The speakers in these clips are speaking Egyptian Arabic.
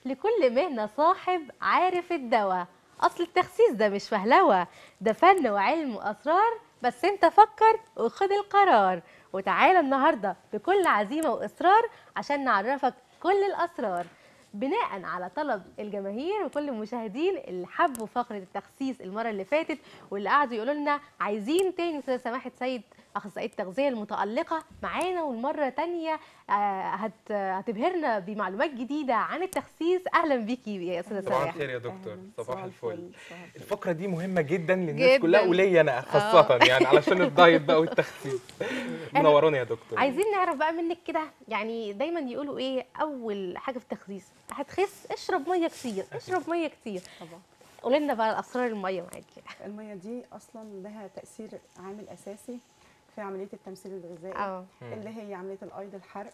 لكل مهنة صاحب عارف الدواء أصل التخسيس ده مش فهلوة ده فن وعلم وأسرار بس أنت فكر وخد القرار وتعالى النهاردة بكل عزيمة وإصرار عشان نعرفك كل الأسرار بناء على طلب الجماهير وكل المشاهدين اللي حبوا فقرة التخسيس المرة اللي فاتت واللي قعدوا يقولوا لنا عايزين تاني أستاذة سماحة سيد أخصائية التغذية المتألقة معانا والمرة تانية آه، هت هتبهرنا بمعلومات جديدة عن التخسيس أهلا بيكي يا أستاذة صباح سماحة الخير يا دكتور أهلاً، صباح الفل صباح الفل. الفقره دي مهمه جدا للناس جداً. كلها وليا انا خاصه يعني علشان الدايت بقى والتخسيس منوروني يا دكتور عايزين نعرف بقى منك كده يعني دايما يقولوا ايه اول حاجه في التخسيس هتخس اشرب ميه كتير اشرب ميه كتير طبعا قولي لنا بقى اسرار الميه معاكي الميه دي اصلا لها تاثير عامل اساسي في عمليه التمثيل الغذائي اه اللي هي عمليه الايض الحرق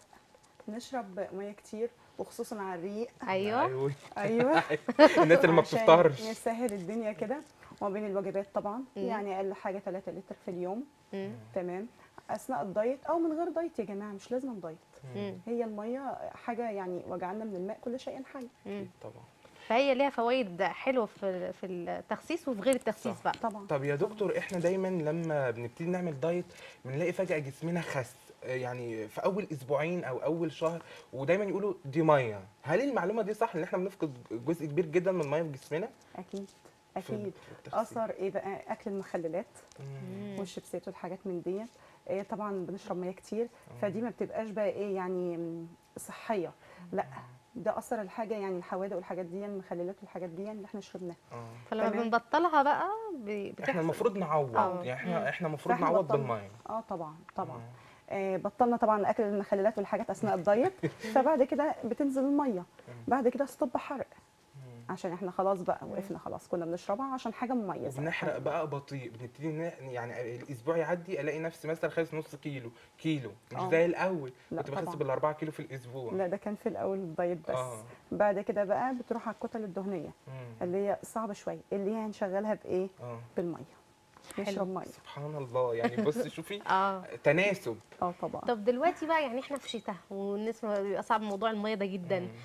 نشرب ميه كتير وخصوصا على الريق ايوه ايوه الناس اللي ما عشان بتفطرش نسهل الدنيا كده وما بين الوجبات طبعا مم. يعني اقل حاجه 3 لتر في اليوم مم. تمام اثناء الدايت او من غير دايت يا جماعه مش لازم دايت مم. هي الميه حاجه يعني وجعلنا من الماء كل شيء حي مم. طبعا فهي ليها فوائد حلوه في في التخسيس وفي غير التخسيس صح. بقى طبعا طب يا دكتور احنا دايما لما بنبتدي نعمل دايت بنلاقي فجاه جسمنا خس يعني في اول اسبوعين او اول شهر ودايما يقولوا دي ميه هل المعلومه دي صح ان احنا بنفقد جزء كبير جدا من الميه في جسمنا اكيد في- اكيد في التخسيس؟ اثر ايه بقى اكل المخللات مم. والشيبسات والحاجات من ديت إيه طبعا بنشرب ميه كتير فدي ما بتبقاش بقى ايه يعني م، صحيه لا ده اثر الحاجه يعني الحوادق والحاجات دي المخللات والحاجات دي اللي احنا شربناها آه. فلما تمام. بنبطلها بقى ب- احنا بتحصل المفروض نعوض آه. يعني احنا احنا المفروض فإحنا نعوض بطلنا. بالميه اه طبعا طبعا آه. آه بطلنا طبعا اكل المخللات والحاجات اثناء الدايت فبعد كده بتنزل الميه بعد كده ستوب حرق عشان احنا خلاص بقى وقفنا خلاص كنا بنشربها عشان حاجه مميزه وبنحرق بقى بطيء بنبتدي ن- يعني الاسبوع يعدي الاقي نفسي مثلا خاسس نص كيلو كيلو مش آه. زي الاول لا كنت بخس طبعاً. بالاربعة كيلو في الاسبوع لا ده كان في الاول الدايت بس آه. بعد كده بقى بتروح على الكتل الدهنيه مم. اللي هي صعبه شويه اللي هي هنشغلها بايه اه بالميه نشرب ميه سبحان الله يعني بص شوفي اه تناسب اه طبعا طب دلوقتي بقى يعني احنا في شتاء والناس بيبقى صعب موضوع الميه ده جدا مم.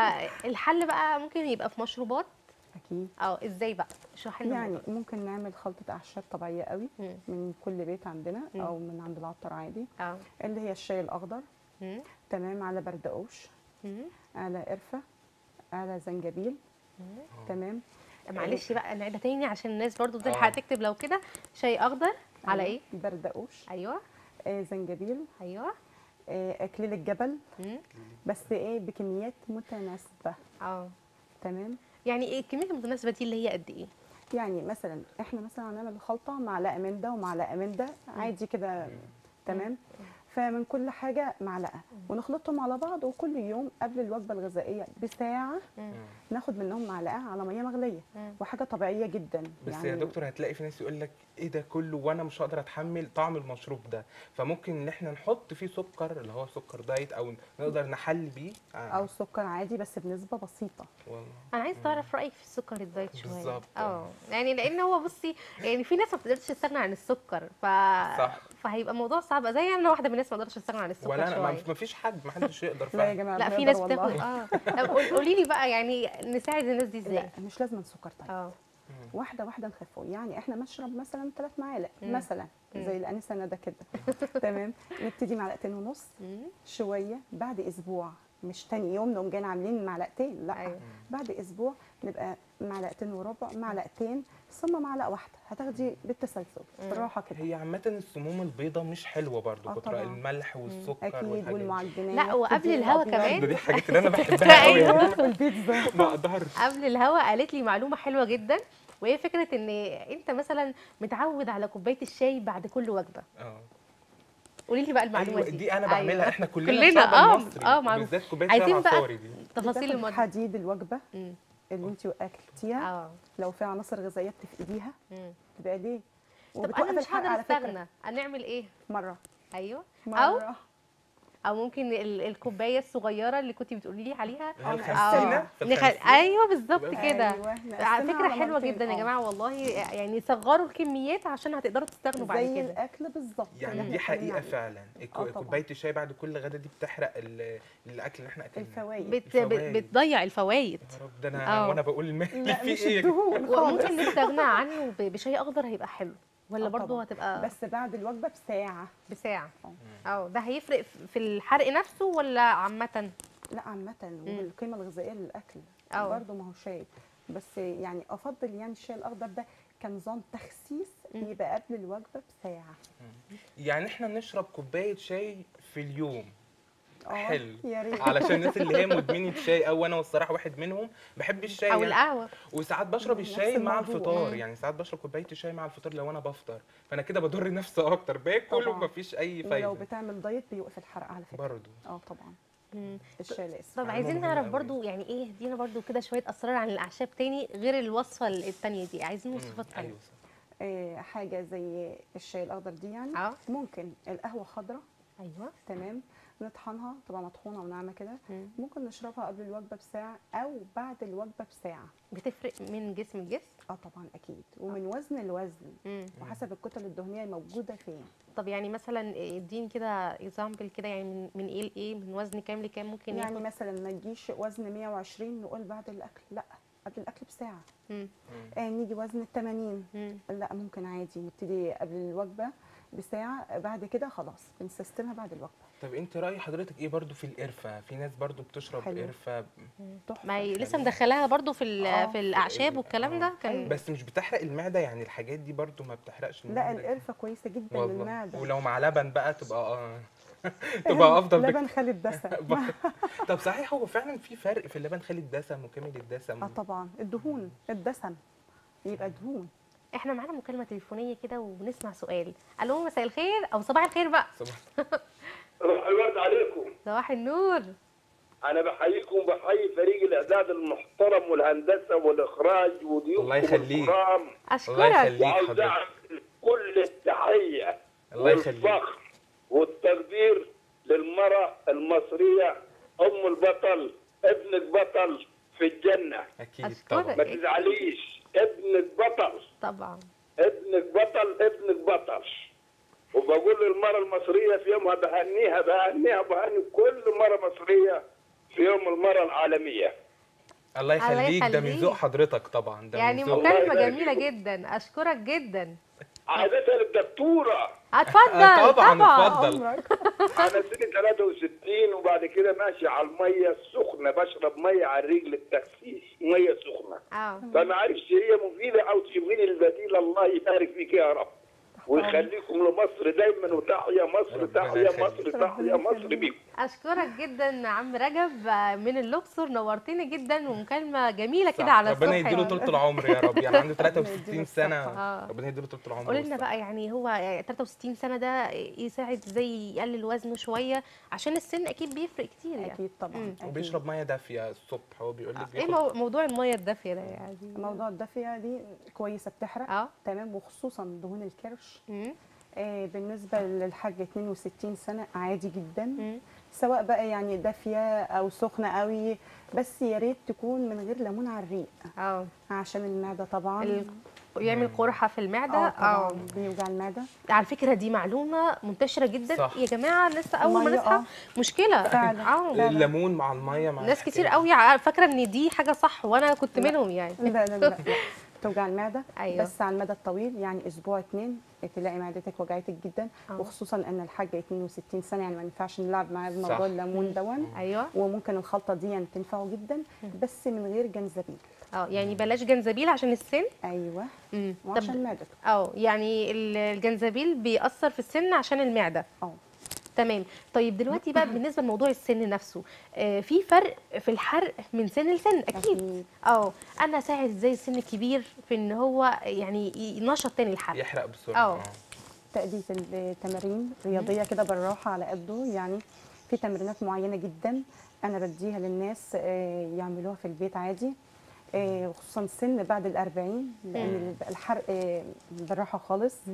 فالحل بقى ممكن يبقى في مشروبات اكيد اه ازاي بقى اشرحي لنا يعني الموضوع. ممكن نعمل خلطه اعشاب طبيعيه قوي مم. من كل بيت عندنا مم. او من عند العطار عادي اه اللي هي الشاي الاخضر مم. تمام على بردقوش مم. على قرفه على زنجبيل مم. تمام معلش بقى نعيدها تاني عشان الناس برضو آه. تلحق تكتب لو كده شاي اخضر على أيوة، ايه بردقوش ايوه آه زنجبيل ايوه آه اكليل الجبل مم. بس ايه بكميات متناسبه اه تمام يعني ايه الكميه المتناسبه دي اللي هي قد ايه يعني مثلا احنا مثلا هنعمل الخلطه معلقه من ده ومعلقه من ده عادي كده تمام فمن كل حاجه معلقه ونخلطهم على بعض وكل يوم قبل الوجبه الغذائيه بساعه مم. ناخد منهم معلقه على ميه مغليه مم. وحاجه طبيعيه جدا بس يا دكتور هتلاقي في ناس يقول لك ايه ده كله وانا مش هقدر اتحمل طعم المشروب ده فممكن ان احنا نحط فيه سكر اللي هو سكر دايت او نقدر نحل بيه آه. او سكر عادي بس بنسبه بسيطه والله انا عايز تعرف رايك في السكر الدايت شويه بالظبط. اه يعني لان هو بصي يعني في ناس ما بتقدرش تستغنى عن السكر ف صح. فهيبقى الموضوع صعب زي انا واحده من الناس ما اقدرش استغنى عن السكر ولا انا ما شويه ما فيش حد ما حدش يقدر لا يا فعلا جماعه لا في بنقدر ناس بتاخد والله. اه طب قول- قولي لي بقى يعني نساعد الناس دي ازاي لا مش لازم سكر طيب اه واحده واحده نخفه يعني احنا نشرب مثلا ثلاث معالق مم. مثلا مم. زي الانسه ندى كده تمام نبتدي معلقتين ونص مم. شويه بعد اسبوع مش تاني يوم نقوم جايين عاملين معلقتين لا أيوة. بعد اسبوع نبقى معلقتين وربع معلقتين ثم معلقه واحده هتاخدي بالتسلسل بالراحه كده هي عامة السموم البيضاء مش حلوة برضو آه كتر طبعاً. الملح والسكر اكيد والحاجات دي. والمعجنات لا، وقبل الدقيق الهوا الأبيض. كمان. ده دي الحاجات اللي انا بحبها قوي أيوة. والبيتزا ما اقدرش قبل الهوا قالت لي معلومه حلوه جدا وهي فكره ان انت مثلا متعود على كوبايه الشاي بعد كل وجبه اه قولي لي بقى المعلومه ايوه دي دي انا بعملها أيوة. احنا كلنا كلنا الشعب اه المصري اه معروف بالذات كوبايه عايزين شاي بقى عصاري دي تفاصيل بتاخد الموضوع حديد الوجبه مم. اللي انت اكلتيها اه لو في عناصر غذائيه بتفقديها مم. تبقى ليه طب انا وبتوقف مش الحرق هقدر على فكره استغنى هنعمل ايه مره ايوه او مره او ممكن ال- الكوبايه الصغيره اللي كنتي بتقولي لي عليها اللي هي آه، الخمسينة في نخل... الخمسين. ايوه بالظبط يبقى- كده أيوة، نقسمها على فكره على حلوه مرتين، جدا يا آه. جماعه والله يعني صغروا الكميات عشان هتقدروا تستغنوا بعد زي كده الاكل بالظبط يعني اللي دي إحنا اتكلمنا حقيقه عليه. فعلا الكو- آه، طبعاً. كوبايه الشاي بعد كل غدا دي بتحرق ال- الاكل اللي احنا اكلناه الفوائد بت... بت... الفوائد. بتضيع الفوائد يا رب ده انا آه. وانا بقول المهلي لا في مش ايه الدهون خالص وممكن نستغنى عنه ب- بشاي اخضر هيبقى حلو ولا آه برضه طبعاً. هتبقى بس بعد الوجبه بساعه بساعه آه. اه ده هيفرق في الحرق نفسه ولا عامه لا عامه والقيمه الغذائيه للاكل أه. برضه ما هو شاي بس يعني افضل يعني الشاي الاخضر ده كنظام تخسيس مم. يبقى قبل الوجبه بساعه يعني احنا نشرب كوبايه شاي في اليوم اه حلو. يا ريت علشان الناس اللي هي مدمنه شاي او انا والصراحه واحد منهم بحب الشاي او يعني القهوه وساعات بشرب نفس الشاي مع الموضوع. الفطار مم. يعني ساعات بشرب كوبايه الشاي مع الفطار لو انا بفطر فانا كده بضر نفسي اكتر باكل طبعاً. ومفيش اي ولو فايده بتعمل دايت بيوقف الحرق على فكره برضه اه طبعا مم. الشاي لازم طب معلومة عايزين مهمة نعرف أوي. برضو يعني ايه ادينا برضو كده شويه اسرار عن الاعشاب تاني غير الوصفه التانية دي عايزين وصفات تانية ايوه صح. آه حاجه زي الشاي الاخضر دي يعني اه ممكن القهوه خضراء ايوه تمام نطحنها تبقى مطحونه وناعمه كده مم. ممكن نشربها قبل الوجبه بساعه او بعد الوجبه بساعه بتفرق من جسم لجسم اه طبعا اكيد ومن وزن لوزن مم. وحسب الكتل الدهنيه الموجوده فين طب يعني مثلا اديني كده اكزامبل كده يعني من, من ايه لايه من وزن كام لكام ممكن يعني ياخد مثلا ما تجيش وزن 120 نقول بعد الاكل لا قبل الاكل بساعه مم. آه نيجي وزن 80 مم. لا ممكن عادي نبتدي قبل الوجبه بساعه بعد كده خلاص بنسيستمها بعد الوجبه طب انت راي حضرتك ايه برضو في القرفه في ناس برضو بتشرب حلو. قرفه تحفه ما هي لسه حلو. مدخلاها برضو في ال- آه. في الاعشاب والكلام ده كان بس مش بتحرق المعده يعني الحاجات دي برضو ما بتحرقش لا المعده القرفه كويسه جدا والله للمعده ولو مع لبن بقى تبقى اه تبقى افضل لبن بكتير خالي الدسم طب صحيح هو فعلا في فرق في اللبن خالي الدسم وكامل الدسم اه طبعا الدهون الدسم يبقى دهون احنا معانا مكالمه تليفونيه كده ونسمع سؤال الو مساء الخير او صباح الخير بقى صباح صباح الورد عليكم صباح النور انا بحييكم وبحيي فريق الاعداد المحترم والهندسه والاخراج وضيوفكم الله يخليك. الكرام الله اشكرك يخليك وعاوز حضرتك اعمل كل التحيه الله يخليك. والفخر والتقدير للمراه المصريه ام البطل ابنك بطل في الجنه اكيد أشكرك. طبعا ما تزعليش ابنك بطل طبعا ابنك بطل ابنك بطل وبقول للمرأة المصرية في يومها بهنيها بهنيها بهني كل مرة مصرية في يوم المرأة العالمية الله الله يخليك ده من يخليك. ذوق حضرتك طبعا ده يعني من ذوق الله مكالمه يبارك جميله فيكم. جدا اشكرك جدا عادة الدكتورة اتفضل آه، طبعاً، اتفضل. عمرك أنا سنة 63 وبعد كده ماشي على المية السخنة بشرب مية على الرجل التخسيس مية سخنة اه فما عرفش هي مفيدة أو تجيبين البديل الله يبارك فيك يا رب ويخليكم لمصر دايما وتحيا مصر ربنا تحيا يخليك. مصر تحيا مصر بيكم اشكرك جدا عم رجب من الاقصر نورتني جدا ومكالمه جميله صح. كده على ربنا الصبح يديله طول العمر يا رب يعني عنده يديله 63 سنه آه. ربنا يديله طول العمر قولي لنا والصحة. بقى يعني هو 63 سنه ده يساعد ازاي يقلل وزنه شويه عشان السن اكيد بيفرق كتير يعني اكيد طبعا مم. أكيد. وبيشرب ميه دافيه الصبح هو بيقول لك ايه بياخد مو- موضوع الميه الدافيه ده يعني موضوع الدافيه دي كويسه بتحرق اه تمام وخصوصا دهون الكرش مم. آه بالنسبه للحاج 62 سنه عادي جدا مم. سواء بقى يعني دافيه او سخنه قوي بس يا ريت تكون من غير ليمون على الريق اه عشان المعده طبعا ال- يعمل قرحه في المعده اه اه طبعا بيوجع المعده على فكره دي معلومه منتشره جدا صح. يا جماعه لسه اول ما المية، نصحى آه. مشكله فعلا. اه فعلا. الليمون مع الميه مع ناس كتير الحاجات قوي ع- فاكره ان دي حاجه صح وانا كنت لا. منهم يعني لا لا لا, لا. توجع المعده أيوة. بس على المدى الطويل يعني اسبوع اتنين تلاقي معدتك وجعتك جدا آه. وخصوصا ان الحاج 62 سنه يعني ما ينفعش نلعب معاه صح. بموضوع الليمون دون ايوه وممكن الخلطه دي تنفعه جدا بس من غير جنزبيل اه يعني بلاش جنزبيل عشان السن ايوه مم. طب وعشان معدتك اه يعني ال- الجنزبيل بيأثر في السن عشان المعده اه تمام طيب دلوقتي بقى بالنسبه لموضوع السن نفسه آه في فرق في الحرق من سن لسن اكيد أكيد. اه انا اساعد زي السن الكبير في ان هو يعني ينشط تاني الحرق يحرق بسرعه آه. آه. تأدية التمارين رياضية كده بالراحة على قده يعني في تمرينات معينة جدا أنا بديها للناس آه، يعملوها في البيت عادي آه، وخصوصا السن بعد الأربعين لأن الحرق آه، بالراحة خالص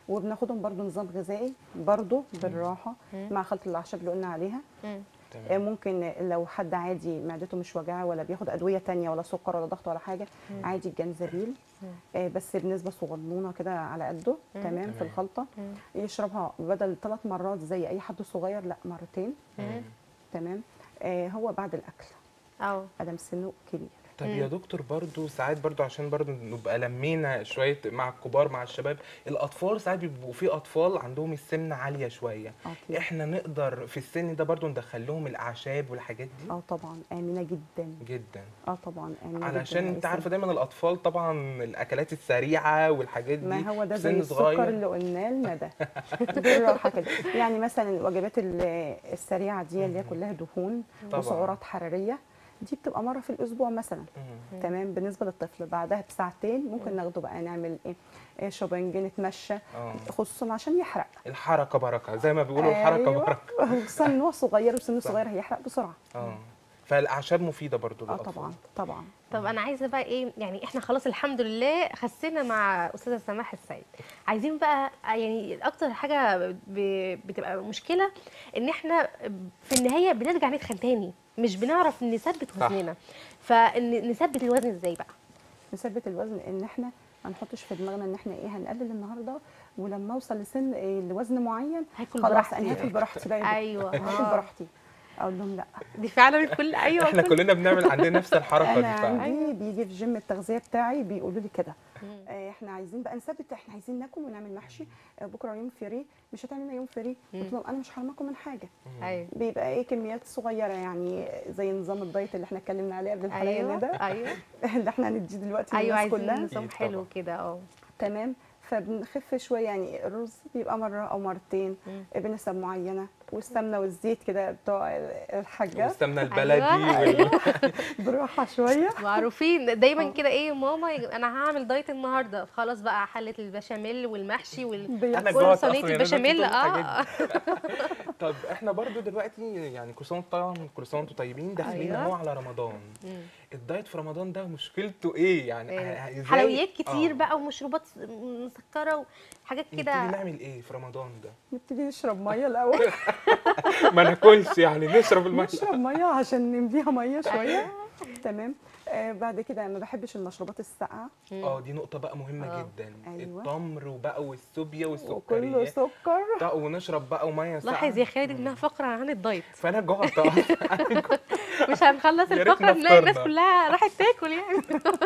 وبناخدهم برضو نظام غذائي برضو بالراحه مم. مع خلطه الاعشاب اللي قلنا عليها مم. آه، تمام ممكن لو حد عادي معدته مش وجعه ولا بياخد ادويه تانية ولا سكر ولا ضغط ولا حاجه مم. عادي الجنزبيل مم. آه، بس بنسبه صغنونه كده على قده مم. تمام في تمام. الخلطه مم. يشربها بدل ثلاث مرات زي اي حد صغير لا مرتين مم. تمام آه، هو بعد الاكل اه ادم سنه كبير طب مم. يا دكتور برضو ساعات برضو عشان برضو نبقى لمينا شويه مع الكبار مع الشباب الاطفال ساعات بيبقوا في اطفال عندهم السمنه عاليه شويه أكيد. احنا نقدر في السن ده برضو ندخل لهم الاعشاب والحاجات دي اه طبعا امنه جدا جدا اه طبعا امنه علشان جدا انت يا عارفه دايما الاطفال طبعا الاكلات السريعه والحاجات دي ما هو ده في زي سن السكر صغير اللي قلناه لندى بالراحه كده يعني مثلا الوجبات ال- السريعه دي اللي هي كلها دهون طبعاً. وسعرات حراريه دي بتبقى مره في الاسبوع مثلا مم. تمام بالنسبه للطفل بعدها بساعتين ممكن ناخده بقى نعمل ايه, إيه شوبينج نتمشى اه خصوصا عشان يحرق الحركه بركه زي ما بيقولوا الحركه أيوة. بركه خصوصا ان هو صغير وسنه صح. صغير هيحرق بسرعه اه فالاعشاب مفيده برضو اه للاطفال طبعا طبعا طب انا عايزه بقى ايه يعني احنا خلاص الحمد لله خسينا مع استاذه سماح السيد عايزين بقى يعني اكتر حاجه ب- بتبقى مشكله ان احنا في النهايه بنرجع نتخن تاني مش بنعرف نثبت صح. وزننا فنثبت الوزن ازاي بقى نثبت الوزن ان احنا ما نحطش في دماغنا ان احنا ايه هنقلل النهارده ولما اوصل لسن إيه لوزن معين هاكل خلاص براحتي. انا هاكل براحتي بقى يا دكتور. ايوه هاكل آه. براحتي اقول لهم لا دي فعلا كل ايوه احنا كل- كلنا بنعمل عندنا نفس الحركه انا دي فعلا عندي بيجي في جيم التغذيه بتاعي بيقولوا لي كده مم. آه، احنا عايزين بقى نثبت احنا عايزين ناكل ونعمل محشي آه، بكره يوم فري مش هتعملنا يوم فري قلت لهم انا مش حرمكم من حاجه ايوه بيبقى ايه كميات صغيره يعني زي نظام الدايت اللي احنا اتكلمنا عليه قبل الحلقه ايوه ده ايوه اللي احنا هنديه دلوقتي ايوه للناس عايزين كلها نظام أكيد حلو طبعاً. كده اه تمام فبنخف شويه يعني الرز بيبقى مره او مرتين مم. بنسب معينه والسمنه والزيت كده بتوع الحاجه والسمنه البلدي أيوة. وال... بالراحه شويه معروفين دايما آه. كده ايه ماما يا- انا هعمل دايت النهارده خلاص بقى حله البشاميل والمحشي وال بيحصل. أنا كل جوعت صينيه أصلاً، يعني أنا البشاميل قلت لهم اه طب احنا برضو دلوقتي يعني كل سنه وانتم طبعا كل سنه وانتم طيبين داخلين أيوة. اهو على رمضان مم. الدايت في رمضان ده مشكلته ايه يعني إيه. ه- إزاي- حلويات كتير آه. بقى ومشروبات مسكره وحاجات نبتدي كده نعمل ايه في رمضان ده نبتدي نشرب ميه الاول ما ناكلش يعني نشرب الميه نشرب ميه عشان نمليها ميه شويه تمام آه بعد كده ما بحبش المشروبات الساقعه اه دي نقطه بقى مهمه آه. جدا أيوة. التمر وبقى والسوبيا وكله والسكريات سكر طب ونشرب بقى وميه ساقعه لاحظ يا خالد انها فقره عن الدايت فانا جعت أصلاً. أنا جعت. مش هنخلص يا ريتنا الفقره نلاقي الناس فطرنا. كلها راحت تاكل يعني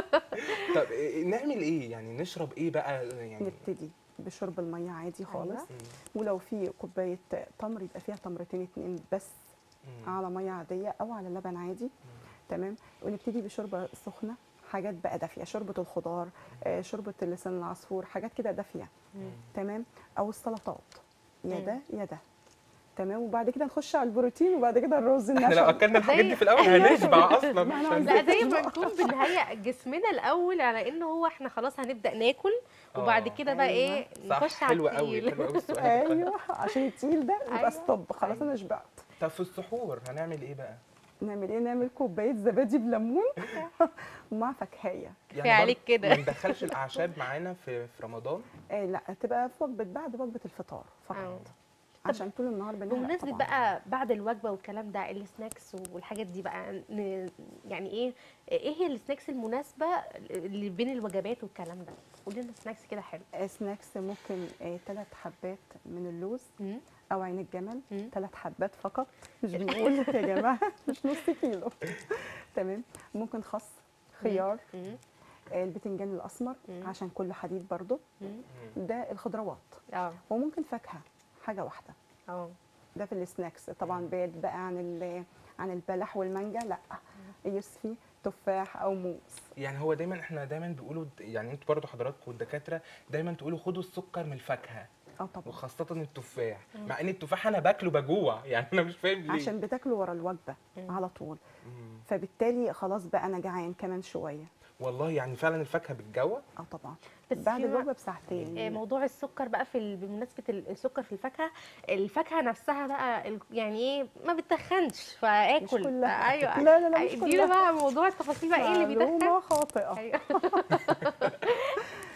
طب إيه- نعمل ايه يعني نشرب ايه بقى يعني نبتدي بشرب الميه عادي خالص أيوة. مم. ولو في كوبايه تمر يبقى فيها تمرتين اتنين بس مم. على ميه عاديه او على لبن عادي تمام ونبتدي بشوربه سخنه حاجات بقى دافيه شوربه الخضار آه، شوربه لسان العصفور حاجات كده دافيه تمام او السلطات يا مم. ده يا ده تمام وبعد كده نخش على البروتين وبعد كده الرز احنا لو النشا اكلنا الحاجات زي- دي في الاول هنشبع اصلا ما أنا عشان- لا زي ما نكون بنهيئ جسمنا الاول على ان هو احنا خلاص هنبدا ناكل وبعد آه. كده بقى ايه صح نخش على حلو قوي التقيل حلو قوي السؤال ده. ايوه عشان التقيل ده أيوة. يبقى ستوب خلاص انا شبعت طب في السحور هنعمل ايه بقى نعمل ايه نعمل كوبايه زبادي بليمون ومع فكهيه كفاية عليك برضه كده. ما ندخلش الاعشاب معانا في في رمضان آه لا تبقى في وجبه بعد وجبه الفطار آه. فقط عشان طول النهار بنحرق بمناسبة طبعاً. بقى بعد الوجبة والكلام ده السناكس والحاجات دي بقى ن- يعني ايه ايه هي السناكس المناسبة اللي بين الوجبات والكلام ده قولي لنا سناكس كده حلو آه، سناكس ممكن ثلاث حبات من اللوز مم. او عين الجمل مم. ثلاث حبات فقط مش بنقول يا جماعه مش نص كيلو تمام ممكن خس خيار مم. آه، البتنجان الاسمر مم. عشان كله حديد برضو مم. ده الخضروات اه وممكن فاكهه حاجه واحده اه ده في السناكس طبعا بعيد بقى عن ال- عن البلح والمانجا لا يوسفي تفاح او موز يعني هو دايما احنا دايما بيقولوا يعني انتوا برضه حضراتكم الدكاتره دايما تقولوا خدوا السكر من الفاكهه اه طبعا وخاصه التفاح مع ان التفاح انا باكله بجوع يعني انا مش فاهم ليه عشان بتاكلوا ورا الوجبه مم. على طول مم. فبالتالي خلاص بقى انا جعان كمان شويه والله يعني فعلا الفاكهه بتجوع اه طبعا بس بعد في الوجبه آه، بساعتين موضوع السكر بقى في ال- بمناسبة ال- السكر في الفاكهة الفاكهة نفسها بقى ال- يعني ايه ما بتخنش فاكل مش كلها. ايوه لا، لا، لا، مش ادينا كلها. بقى موضوع التفاصيل بقى ايه اللي بيتخن معلومه خاطئه ايوه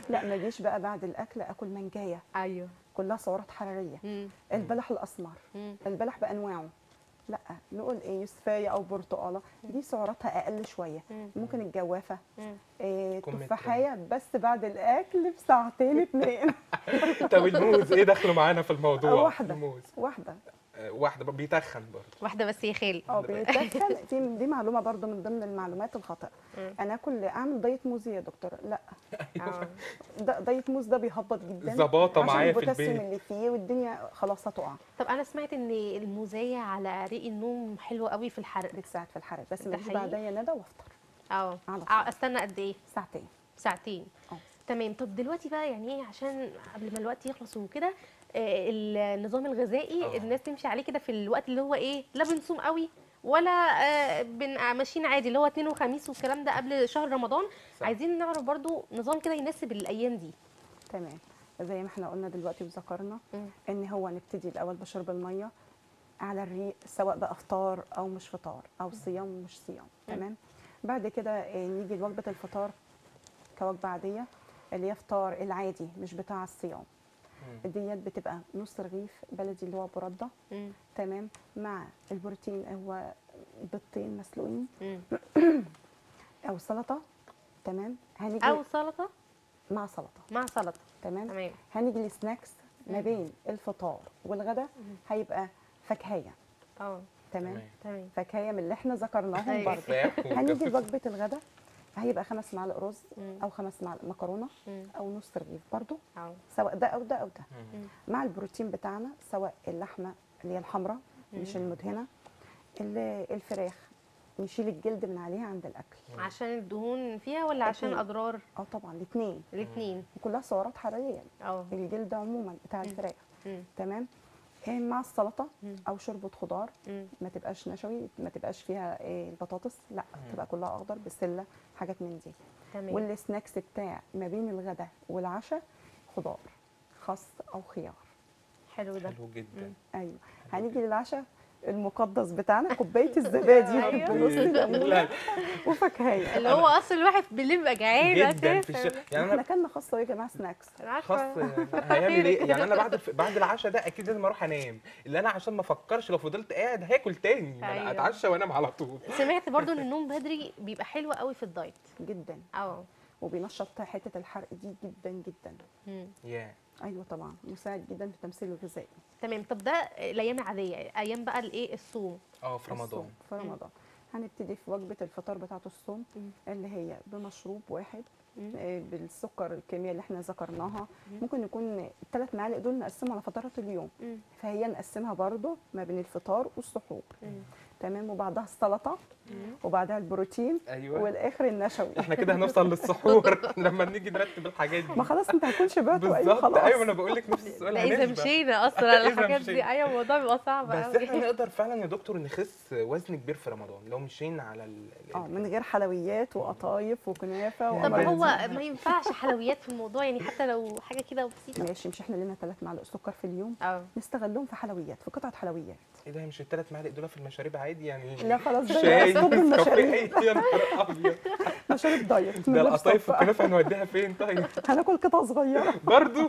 لا ما اجيش بقى بعد الاكل اكل منجايه ايوه كلها سعرات حراريه مم. البلح الاسمر مم. البلح بانواعه لا نقول ايه يوسفايه او برتقاله دي سعراتها اقل شويه مم. ممكن الجوافه مم. إيه كمثرى. تفاحيه بس بعد الاكل بساعتين اتنين طب الموز ايه دخله معانا في الموضوع واحدة. الموز واحده آه، واحده بقى بيتخن برضه واحده بس يا خالي اه بيتدخل دي دي معلومه برضو من ضمن المعلومات الخاطئه مم. انا اكل اعمل دايت موز يا دكتور لا آه. ده دايت موز ده بيهبط جدا ظباطة عشان معايا في البوتاسيوم البيت. اللي فيه والدنيا خلاص هتقع طب انا سمعت ان الموزايه على ريق النوم حلوه قوي في الحرق بتساعد في الحرق بس ده ما اجيش حقيقي؟ بعديا ندى وافطر اه على طول. آه، استنى قد ايه ساعتين ساعتين اه. تمام طب دلوقتي بقى يعني ايه عشان قبل ما الوقت يخلص وكده آه، النظام الغذائي اه. الناس تمشي عليه كده في الوقت اللي هو ايه لا بنصوم قوي ولا آه، بن آه، ماشيين عادي اللي هو اثنين وخميس والكلام ده قبل شهر رمضان صح. عايزين نعرف برضو نظام كده يناسب الايام دي تمام زي ما احنا قلنا دلوقتي وذكرنا مم. ان هو نبتدي الاول بشرب الميه على الريق سواء بقى افطار او مش فطار او صيام مش صيام تمام بعد كده آه، نيجي لوجبه الفطار كوجبه عاديه اللي هي فطار العادي مش بتاع الصيام مم. ديت بتبقى نص رغيف بلدي اللي هو برده مم. تمام مع البروتين هو بيضتين مسلوقين مم. او سلطه تمام هنيجي او سلطه مع سلطه مع سلطه تمام تمام هنيجي للسناكس ما بين الفطار والغدا هيبقى فاكهيه اه تمام تمام فاكهيه من اللي احنا ذكرناهم أيوة. برضه فراخ هنيجي لوجبه الغدا هيبقى خمس معالق رز مم. او خمس معالق مكرونه مم. او نص رغيف برضه اه سواء ده او ده او ده مم. مع البروتين بتاعنا سواء اللحمه اللي هي الحمراء مش المدهنه ال- الفراخ نشيل الجلد من عليها عند الاكل عشان الدهون فيها ولا عشان أكيد. اضرار اه طبعا الاثنين الاثنين كلها سعرات حراريه اه الجلد عموما بتاع الفراخ مم. تمام إيه مع السلطه مم. او شوربه خضار مم. ما تبقاش نشوي ما تبقاش فيها إيه البطاطس لا تبقى كلها اخضر بسله حاجات من دي تمام والسناكس بتاع ما بين الغداء والعشاء خضار خس او خيار حلو ده حلو جدا ايوه هنيجي للعشاء المقدس بتاعنا كوبايه الزبادي أيوة. بنص ليمونه لا وفاكهيه اللي هو اصل الواحد بالليل بيبقى جعان جدا في اساسا الشارع يعني احنا انا كلنا خاصه يا جماعه سناكس انا خاص عارفه هيعمل ايه يعني انا بعد الف... بعد العشاء ده اكيد لازم اروح انام اللي انا عشان ما افكرش لو فضلت قاعد هاكل تاني ما أيوة. انا اتعشى وانام على طول سمعت برضو ان النوم بدري بيبقى حلو قوي في الدايت جدا اه وبينشط حته الحرق دي جدا جدا مم. يا ايوه طبعا مساعد جدا في التمثيل الغذائي تمام طب ده الايام العاديه ايام بقى الايه الصوم اه في رمضان الصوم، في رمضان هنبتدي في وجبه الفطار بتاعه الصوم مم. اللي هي بمشروب واحد مم. آه، بالسكر الكميه اللي احنا ذكرناها ممكن يكون الثلاث معالق دول نقسمهم على فترات اليوم مم. فهي نقسمها برضو ما بين الفطار والسحور مم. تمام وبعدها السلطه وبعدها البروتين ايوه والاخر النشوي احنا كده هنوصل للسحور لما نيجي نرتب الحاجات دي ما خلاص انت هتكون شبعت وايوه بالظبط خلاص ايوه انا بقول لك نفس السؤال ده اذا هنشبع. مشينا اصلا إذا الحاجات دي مشينا. ايوه الموضوع بيبقى صعب بس قوي احنا نقدر فعلا يا دكتور نخس وزن كبير في رمضان لو مشينا على ال... اه من غير حلويات وقطايف وكنافه طب طب وأمراض. هو ما ينفعش حلويات في الموضوع يعني حتى لو حاجه كده بسيطه ماشي مش احنا لنا ثلاث معالق سكر في اليوم اه نستغلهم في حلويات في قطعه حلويات ايه ده مش الثلاث معالق دول في المشاريب عادي يعني لا خلاص ده شاي اسلوب المشاريب نسكافيه يا نهار ابيض مشاريب دايت من ده غير القطايف سكر. والكنافه هنوديها فين طيب هناكل قطع صغيره برضو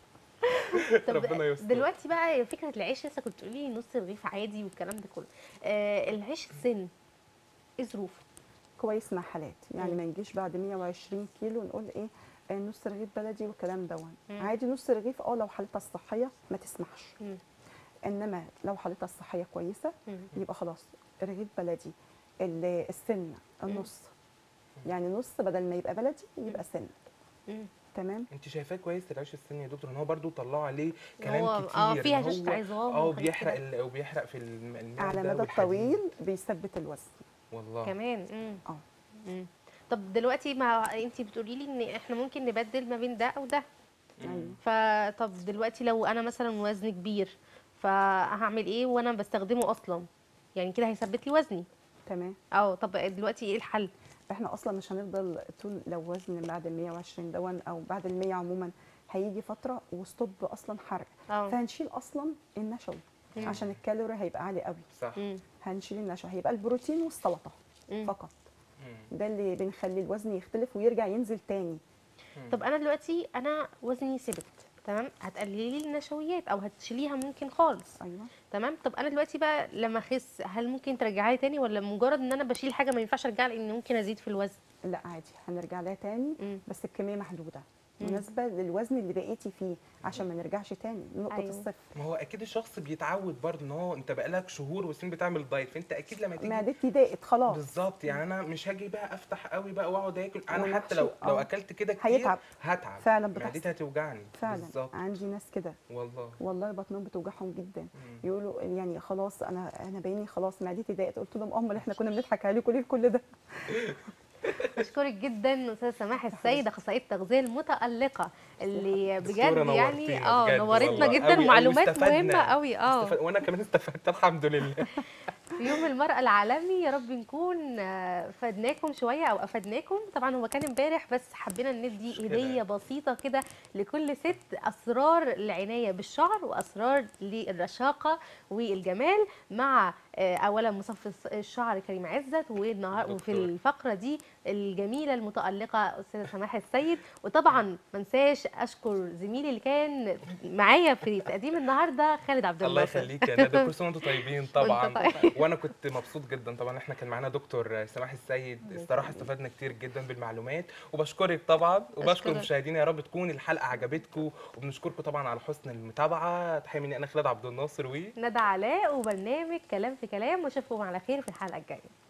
طب ربنا يستر دلوقتي بقى فكره العيش لسه كنت تقولي نص رغيف عادي والكلام ده كله آه العيش السن ايه ظروفه؟ كويس مع حالات يعني مم. ما نجيش بعد 120 كيلو نقول ايه آه، نص رغيف بلدي والكلام دون مم. عادي نص رغيف اه لو حالتها الصحيه ما تسمحش مم. انما لو حالتها الصحيه كويسه مم. يبقى خلاص رغيف بلدي ال- السن النص يعني نص بدل ما يبقى بلدي يبقى سن مم. تمام انت شايفاه كويس العيش السني يا دكتور ان هو برضو طلعوا عليه كلام هو- كتير اه فيها إن هو- شاشة عظام اه وحاجات وبيحرق كده. ال... وبيحرق في الم- المعده على مدى والحديد. الطويل بيثبت الوزن والله كمان مم. اه مم. طب دلوقتي ما انت بتقولي لي ان احنا ممكن نبدل ما بين ده او ده ايوه فطب دلوقتي لو انا مثلا وزني كبير فهعمل ايه وانا بستخدمه اصلا يعني كده هيثبت لي وزني تمام اه طب دلوقتي ايه الحل احنا اصلا مش هنفضل طول لو وزن بعد ال 120 دون او بعد ال 100 عموما هيجي فتره وستوب اصلا حرق اه فهنشيل اصلا النشوي مم. عشان الكالوري هيبقى عالي قوي صح مم. هنشيل النشوي هيبقى البروتين والسلطه مم. فقط مم. ده اللي بنخلي الوزن يختلف ويرجع ينزل تاني طب انا دلوقتي انا وزني ثبت تمام هتقللي لي النشويات او هتشيليها ممكن خالص ايوه تمام طب انا دلوقتي بقى لما اخس هل ممكن ترجعها لي تاني ولا مجرد ان انا بشيل حاجه ما ينفعش ارجع لان ممكن ازيد في الوزن لا عادي هنرجع لها تاني مم. بس الكميه محدوده مم. مناسبه للوزن اللي بقيتي فيه عشان ما نرجعش تاني نقطه أيوة. الصفر ما هو اكيد الشخص بيتعود برضه ان هو انت بقالك شهور وسنين بتعمل دايت فانت اكيد لما تيجي معدتي ضاقت خلاص بالظبط يعني انا مش هاجي بقى افتح قوي بقى واقعد اكل انا ونفسي- حتى لو لو آه. اكلت كده كتير هيتعب. هتعب فعلا بتحصل. معدتي هتوجعني فعلا بالظبط عندي ناس كده والله والله بطنهم بتوجعهم جدا مم. يقولوا يعني خلاص انا انا بايني خلاص معدتي ضاقت قلت لهم امال احنا كنا بنضحك عليكم ليه كل ده بشكرك جدا استاذه سماح السيد اخصائيه التغذيه المتالقه اللي دكتورة بجد يعني نورتينا اه بجد نورتنا والله. جدا أوي أوي ومعلومات واستفدنا. مهمه قوي اه استفاد- وانا كمان استفدت الحمد لله في يوم المرأة العالمي يا رب نكون آه، فدناكم شوية أو أفدناكم طبعا هو كان امبارح بس حبينا ندي مش كده. هدية بسيطة كده لكل ست أسرار العناية بالشعر وأسرار للرشاقة والجمال مع آه، أولا مصفي الص- الشعر كريم عزت والنهار وفي دكتور. الفقرة دي الجميلة المتألقة أستاذة سماح السيد وطبعا منساش أشكر زميلي اللي كان معايا في تقديم النهاردة خالد عبد الله الناصر يخليك يا ندى كل سنه وانتم طيبين طبعا طيب. وانا كنت مبسوط جدا طبعا احنا كان معانا دكتور سماح السيد الصراحه استفدنا كتير جدا بالمعلومات وبشكرك طبعا وبشكر أشكرك. مشاهدينا يا رب تكون الحلقه عجبتكم وبنشكركم طبعا على حسن المتابعه تحية مني انا خالد عبد الناصر و ندى علاء وبرنامج كلام في كلام واشوفكم على خير في الحلقه الجايه